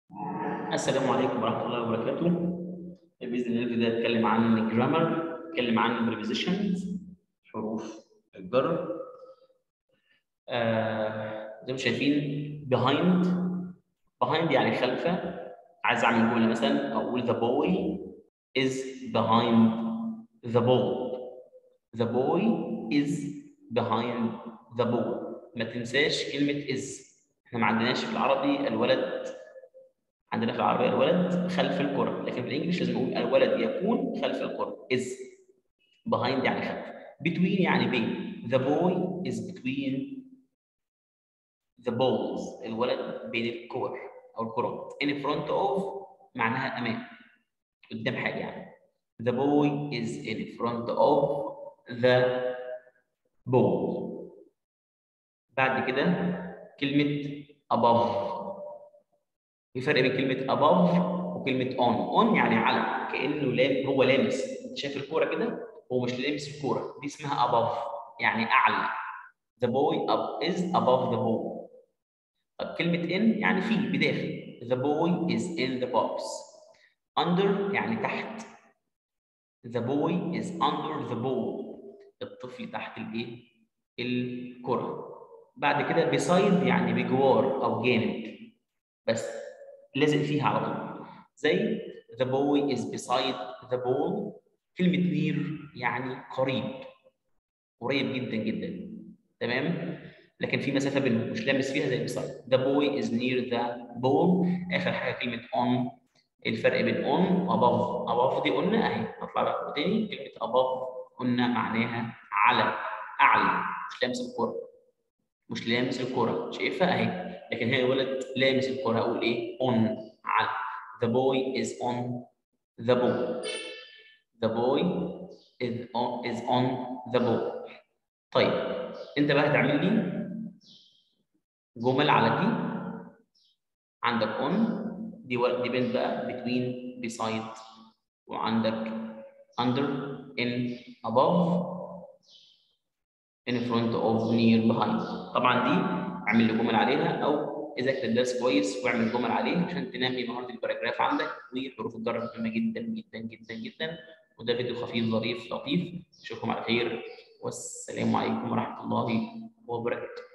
السلام عليكم ورحمة الله وبركاته. بإذن الله الفيديو ده هتكلم عن الجرامر، هتكلم عن prepositions حروف الجر. آه زي ما شايفين behind behind يعني خلفه عايز أعمل جملة مثلا أقول the boy is behind the ball. The boy is behind the ball. ما تنساش كلمة is. احنا ما عندناش في العربي الولد عندنا في العربية الولد خلف الكرة لكن في الانجليش لازم نقول الولد يكون خلف الكرة is behind يعني خلف between يعني بين the boy is between the balls الولد بين الكور او الكرات in front of معناها امام قدام حاجة يعني the boy is in front of the ball بعد كده كلمة above في فرق بين كلمة above وكلمة on on يعني على كأنه لام هو لامس انت شايف الكورة كده هو مش لامس الكورة دي اسمها above يعني أعلى the boy up is above the ball طب كلمة in يعني في بداخل the boy is in the box under يعني تحت the boy is under the ball الطفل تحت الايه الكرة بعد كده beside يعني بجوار او جانب بس لازق فيها على طول زي the boy is beside the ball كلمة near يعني قريب قريب جدا جدا تمام لكن في مسافة بينهم مش لامس فيها زي beside the boy is near the ball آخر حاجة كلمة on الفرق بين on above above دي قلنا أهي هطلع بقى تاني كلمة above قلنا معناها على أعلى مش لامس الكرة مش لامس الكرة شايفها أهي لكن هنا الولد لامس الكرة أقول إيه on على the boy is on the ball the boy is on is on the ball طيب أنت بقى هتعمل لي جمل على دي عندك on دي ولد دي بنت بقى between beside وعندك under in above in front of near behind طبعا دي اعمل لي جمل عليها او اذاكر الدرس كويس واعمل جمل عليه عشان تنمي مهاره الباراجراف عندك وحروف الجر مهمه جدا جدا جدا جدا وده فيديو خفيف ظريف لطيف اشوفكم على خير والسلام عليكم ورحمه الله وبركاته